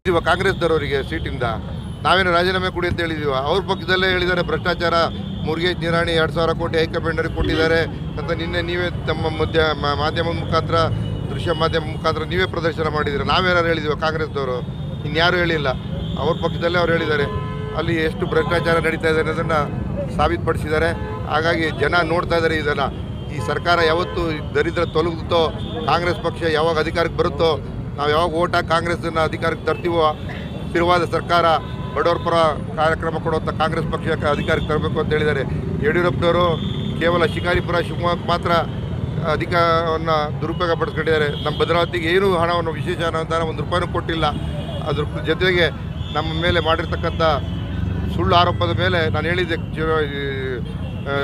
ಇವ ಕಾಂಗ್ರೆಸ್ದವರಿಗೆ ಸೀಟಿಂದ ನಾವೇನು ರಾಜೀನಾಮೆ ಕೊಡಿ ಅಂತ ಹೇಳಿದೀವ ಅವ್ರ ಪಕ್ಷದಲ್ಲೇ ಹೇಳಿದ್ದಾರೆ ಭ್ರಷ್ಟಾಚಾರ ಮುರುಗೇಶ್ ನಿರಾಣಿ ಎರಡು ಸಾವಿರ ಕೋಟಿ ಹೈಕಮಾಂಡರಿಗೆ ಕೊಟ್ಟಿದ್ದಾರೆ ಅಂತ ನಿನ್ನೆ ನೀವೇ ತಮ್ಮ ಮಧ್ಯ ಮಾ- ಮಾಧ್ಯಮದ ಮುಖಾಂತರ ದೃಶ್ಯ ಮಾಧ್ಯಮ ಮುಖಾಂತರ ನೀವೇ ಪ್ರದರ್ಶನ ಮಾಡಿದ್ದೀರಿ ನಾವೇನಾರು ಹೇಳಿದೀವ ಕಾಂಗ್ರೆಸ್ದವರು ಇನ್ಯಾರೂ ಹೇಳಿಲ್ಲ ಅವ್ರ ಪಕ್ಷದಲ್ಲೇ ಅವ್ರು ಹೇಳಿದ್ದಾರೆ ಅಲ್ಲಿ ಎಷ್ಟು ಭ್ರಷ್ಟಾಚಾರ ನಡೀತಾ ಇದೆ ಅನ್ನೋದನ್ನು ಸಾಬೀತುಪಡಿಸಿದ್ದಾರೆ ಹಾಗಾಗಿ ಜನ ನೋಡ್ತಾ ಇದ್ದಾರೆ ಇದನ್ನು ಈ ಸರ್ಕಾರ ಯಾವತ್ತು ದರಿದ್ರ ತೊಲಗುತ್ತೋ ಕಾಂಗ್ರೆಸ್ ಪಕ್ಷ ಯಾವಾಗ ಅಧಿಕಾರಕ್ಕೆ ಬರುತ್ತೋ ನಾವು ಯಾವಾಗ ಓಟ್ ಹಾಕಿ ಕಾಂಗ್ರೆಸ್ಸನ್ನು ಅಧಿಕಾರಕ್ಕೆ ತರ್ತೀವೋ ಸ್ಥಿರವಾದ ಸರ್ಕಾರ ಬಡವರ ಪರ ಕಾರ್ಯಕ್ರಮ ಕೊಡುವಂಥ ಕಾಂಗ್ರೆಸ್ ಪಕ್ಷಕ್ಕೆ ಅಧಿಕಾರಕ್ಕೆ ತರಬೇಕು ಅಂತ ಹೇಳಿದ್ದಾರೆ ಯಡಿಯೂರಪ್ಪನವರು ಕೇವಲ ಶಿಕಾರಿಪುರ ಶಿವಮೊಗ್ಗಕ್ಕೆ ಮಾತ್ರ ಅಧಿಕಾರವನ್ನು ದುರುಪಯೋಗ ಪಡಿಸ್ಕೊಂಡಿದ್ದಾರೆ ನಮ್ಮ ಭದ್ರಾವತಿಗೆ ಏನೂ ಹಣವನ್ನು ವಿಶೇಷ ಅನುದಾನ ಒಂದು ರೂಪಾಯಿನೂ ಕೊಟ್ಟಿಲ್ಲ ಅದ್ರ ಜೊತೆಗೆ ನಮ್ಮ ಮೇಲೆ ಮಾಡಿರ್ತಕ್ಕಂಥ ಸುಳ್ಳು ಆರೋಪದ ಮೇಲೆ ನಾನು ಹೇಳಿದ್ದೆ ಚಲೋ ಈ, ಆ,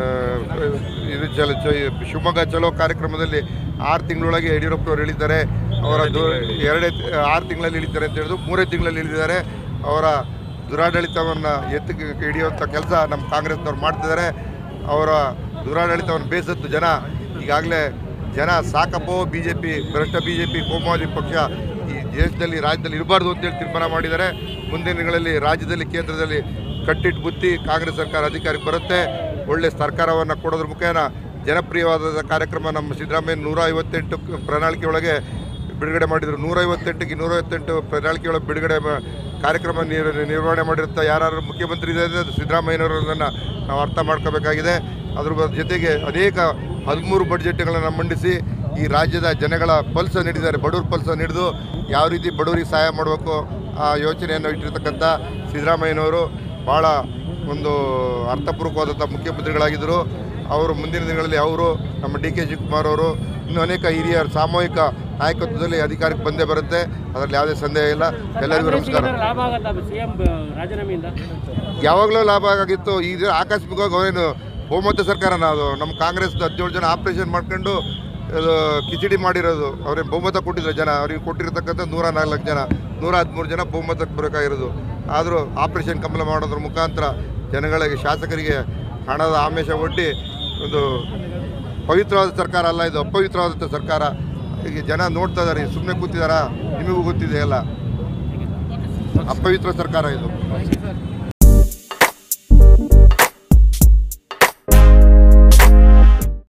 ಇದು ಚಲೋ ಚ- ಶಿವಮೊಗ್ಗ ಚಲೋ ಕಾರ್ಯಕ್ರಮದಲ್ಲಿ ಆರು ತಿಂಗಳೊಳಗೆ ಯಡಿಯೂರಪ್ಪನವರು ಹೇಳಿದ್ದಾರೆ ಅವರ ದು ಎರಡೇ ಆರು ತಿಂಗಳಲ್ಲಿ ಇಳಿತಾರೆ ಅಂತ ಹೇಳಿದ್ರು ಮೂರೇ ತಿಂಗಳಲ್ಲಿ ಇಳಿದಿದ್ದಾರೆ ಅವರ ದುರಾಡಳಿತವನ್ನು ಎತ್ತಿಗೆ ಹಿಡಿಯುವಂಥ ಕೆಲಸ ನಮ್ಮ ಕಾಂಗ್ರೆಸ್ನವ್ರು ಮಾಡ್ತಿದ್ದಾರೆ ಅವರ ದುರಾಡಳಿತವನ್ನು ಬೇಸತ್ತು ಜನ ಈಗಾಗಲೇ ಜನ ಸಾಕಪ್ಪೋ ಬಿ ಜೆ ಪಿ ಭ್ರಷ್ಟ ಬಿ ಜೆ ಪಿ ಕೋಮುವಾದಿ ಪಕ್ಷ ಈ ದೇಶದಲ್ಲಿ ರಾಜ್ಯದಲ್ಲಿ ಇರಬಾರ್ದು ಅಂತೇಳಿ ತೀರ್ಮಾನ ಮಾಡಿದ್ದಾರೆ ಮುಂದಿನ ದಿನಗಳಲ್ಲಿ ರಾಜ್ಯದಲ್ಲಿ ಕೇಂದ್ರದಲ್ಲಿ ಕಟ್ಟಿಟ್ಟು ಬುತ್ತಿ ಕಾಂಗ್ರೆಸ್ ಸರ್ಕಾರ ಅಧಿಕಾರಕ್ಕೆ ಬರುತ್ತೆ ಒಳ್ಳೆ ಸರ್ಕಾರವನ್ನು ಕೊಡೋದ್ರ ಮುಖೇನ ಜನಪ್ರಿಯವಾದ ಕಾರ್ಯಕ್ರಮ ನಮ್ಮ ಸಿದ್ದರಾಮಯ್ಯ ನೂರ ಐವತ್ತೆಂಟು ಪ್ರಣಾಳಿಕೆ ಒಳಗೆ ಬಿಡುಗಡೆ ಮಾಡಿದರು ನೂರೈವತ್ತೆಂಟಿಗೆ ನೂರೈವತ್ತೆಂಟು ಪ್ರಣಾಳಿಕೆ ಒಳಗೆ ಬಿಡುಗಡೆ ಮಾ- ಕಾರ್ಯಕ್ರಮ ನಿರ್ ನಿರ್ವಹಣೆ ಮಾಡಿರುತ್ತ ಯಾರು ಮುಖ್ಯಮಂತ್ರಿ ಇದೆ ಅಂದರೆ ಅದು ಸಿದ್ದರಾಮಯ್ಯನವರನ್ನು ನಾವು ಅರ್ಥ ಮಾಡ್ಕೋಬೇಕಾಗಿದೆ ಅದ್ರ ಬ- ಜೊತೆಗೆ ಅನೇಕ ಹದಿಮೂರು ಬಡ್ಜೆಟ್ಗಳನ್ನು ಮಂಡಿಸಿ ಈ ರಾಜ್ಯದ ಜನಗಳ ಪಲ್ಸ ನೀಡಿದ್ದಾರೆ ಬಡವ್ರ ಪಲ್ಸ ನೀಡಿದು ಯಾವ ರೀತಿ ಬಡವರಿಗೆ ಸಹಾಯ ಮಾಡಬೇಕು ಆ ಯೋಚನೆಯನ್ನು ಇಟ್ಟಿರ್ತಕ್ಕಂಥ ಸಿದ್ದರಾಮಯ್ಯನವರು ಭಾಳ ಒಂದು ಅರ್ಥಪೂರ್ವಕವಾದಂಥ ಮುಖ್ಯಮಂತ್ರಿಗಳಾಗಿದ್ದರು ಅವರು ಮುಂದಿನ ದಿನಗಳಲ್ಲಿ ಅವರು ನಮ್ಮ ಡಿ ಕೆ ಶಿವಕುಮಾರ್ ಅವರು ಇನ್ನೂ ಅನೇಕ ಹಿರಿಯ ಸಾಮೂಹಿಕ ನಾಯಕತ್ವದಲ್ಲಿ ಅಧಿಕಾರಕ್ಕೆ ಬಂದೇ ಬರುತ್ತೆ ಅದರಲ್ಲಿ ಯಾವುದೇ ಸಂದೇಹ ಇಲ್ಲ ಎಲ್ಲರಿಗೂ ನಮಸ್ಕಾರ ಕಾಂಗ್ರೆಸ್ಸಿಗೆ ಲಾಭ ಆಗತ್ತ ಸಿಎಂ ರಾಜೀನಾಮೆಯಿಂದ ಯಾವಾಗಲೂ ಲಾಭ ಆಗಿತ್ತು ಈಗ ಆಕಸ್ಮಿಕವಾಗಿ ಅವರೇನು ಬಹುಮತ ಸರ್ಕಾರನ ಅದು ನಮ್ಮ ಕಾಂಗ್ರೆಸ್ ಹದಿನೇಳು ಜನ ಆಪ್ರೇಷನ್ ಮಾಡ್ಕೊಂಡು ಅದು ಕಿಚಡಿ ಮಾಡಿರೋದು ಅವ್ರಿಗೆ ಬಹುಮತ ಕೊಟ್ಟಿದ್ರು ಜನ ಅವ್ರಿಗೆ ಕೊಟ್ಟಿರ್ತಕ್ಕಂಥ ನೂರ ನಾಲ್ಕು ಜನ ನೂರ ಹದಿಮೂರು ಜನ ಬಹುಮತಕ್ಕೆ ಬರೋಕ್ಕಾಗಿರೋದು ಆದರೂ ಆಪ್ರೇಷನ್ ಕಮಲ ಮಾಡೋದ್ರ ಮುಖಾಂತರ ಜನಗಳಿಗೆ ಶಾಸಕರಿಗೆ ಹಣದ ಆಮಿಷ ಒಡ್ಡಿ ಒಂದು ಪವಿತ್ರವಾದ ಸರ್ಕಾರ ಅಲ್ಲ ಇದು ಅಪವಿತ್ರವಾದಂಥ ಸರ್ಕಾರ ಈಗ ಜನ ನೋಡ್ತಾ ಇದ್ದಾರೆ ಸುಮ್ಮನೆ ಕೂತಿದಾರಾ ನಿಮಗೂ ಗೊತ್ತಿದೆ ಎಲ್ಲ ಅಪವಿತ್ರ ಸರ್ಕಾರ ಇದು